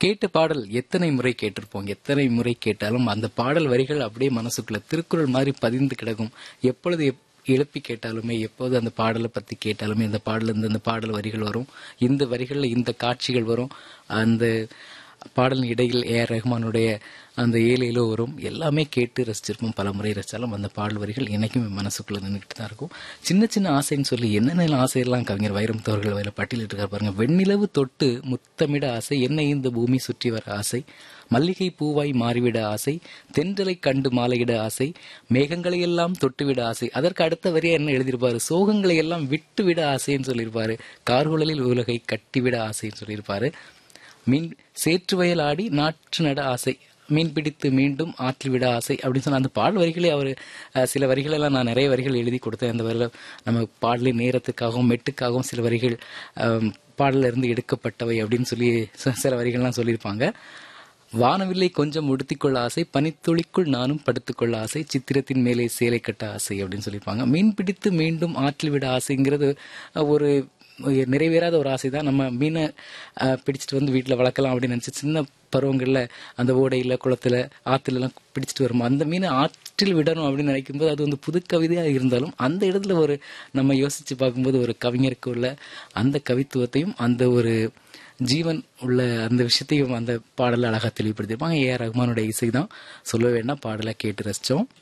கேட்ட பாடல் எத்தனை முறை கேட்டிருப்போம் எத்தனை முறை கேட்டாலும் அந்த பாடல் வரிகள் அப்படியே மனசுக்குள்ள திருக்குறள் மாதிரி பதிந்து கிடக்கும் எப்பொழுது எப்- எழுப்பி கேட்டாலுமே எப்போது அந்த பாடலை பத்தி கேட்டாலுமே இந்த பாடல இருந்து இந்த பாடல் வரிகள் வரும் இந்த வரிகள்ல இந்த காட்சிகள் வரும் அந்த பாடலின் இடையில் ஏ ஆர் ரஹ்மானுடைய அந்த ஏழையிலோ வரும் எல்லாமே கேட்டு ரசிச்சிருப்போம் பல முறை ரசிச்சாலும் அந்த பாடல் வரிகள் என்னைக்கும் என் மனசுக்குள்ள நின்றுட்டு தான் இருக்கும் சின்ன சின்ன ஆசைன்னு சொல்லி என்னென்ன ஆசையெல்லாம் கவிஞர் வைரமுத்து அவர்கள் வயல பட்டியலிட்டு இருக்காரு பாருங்க வெண்ணிலவு தொட்டு முத்தமிட ஆசை என்னை இந்த பூமி சுற்றி வர ஆசை மல்லிகை பூவாய் மாறிவிட ஆசை தென்றலை கண்டு மாலையிட ஆசை மேகங்களை எல்லாம் தொட்டுவிட ஆசை அதற்கு அடுத்த வரியா என்ன எழுதியிருப்பாரு சோகங்களை எல்லாம் விட்டு விட ஆசைன்னு சொல்லியிருப்பாரு கார்குழலில் உலகை கட்டிவிட ஆசைன்னு சொல்லியிருப்பாரு மீன் சேற்று வயல் ஆடி நாற்று நட ஆசை மீன் பிடித்து மீண்டும் ஆற்றில் விட ஆசை அப்படின்னு சொன்ன அந்த பாடல் வரிகளே அவர் சில வரிகள் எல்லாம் நான் நிறைய வரிகள் எழுதி கொடுத்தேன் அந்த வரியில் நம்ம பாடலின் நேரத்துக்காகவும் மெட்டுக்காகவும் சில வரிகள் அஹ், பாடல்ல இருந்து எடுக்கப்பட்டவை அப்படின்னு சொல்லி ச- சில வரிகள்லாம் சொல்லியிருப்பாங்க வானவில்லை கொஞ்சம் உடுத்திக்கொள்ள ஆசை பனித்துளிக்குள் நானும் படுத்துக்கொள்ள ஆசை சித்திரத்தின் மேலே சேலை கட்ட ஆசை அப்படின்னு சொல்லியிருப்பாங்க மீன் பிடித்து மீண்டும் ஆற்றில் விட ஆசைங்கிறது அஹ், ஒரு நிறைவேறாத ஒரு ஆசை தான் நம்ம மீனை அஹ், பிடிச்சிட்டு வந்து வீட்டில் வளர்க்கலாம் அப்படின்னு நினச்சி சின்ன பருவங்களில் அந்த ஓடையில் குளத்துல ஆத்துல எல்லாம் பிடிச்சிட்டு வருமா அந்த மீனை ஆற்றில் விடணும் அப்படின்னு நினைக்கும்போது அது வந்து புது கவிதையாக இருந்தாலும் அந்த இடத்துல ஒரு நம்ம யோசிச்சு பார்க்கும்போது ஒரு கவிஞருக்கு உள்ள அந்த கவித்துவத்தையும் அந்த ஒரு ஜீவன் உள்ள அந்த விஷயத்தையும் அந்த பாடல அழகா தெளிவுபடுத்தியிருப்பாங்க ஏ ஆர் ரஹ்மானுடைய இசை தான் சொல்ல வேண்டாம் பாடலை கேட்டு ரசிச்சோம்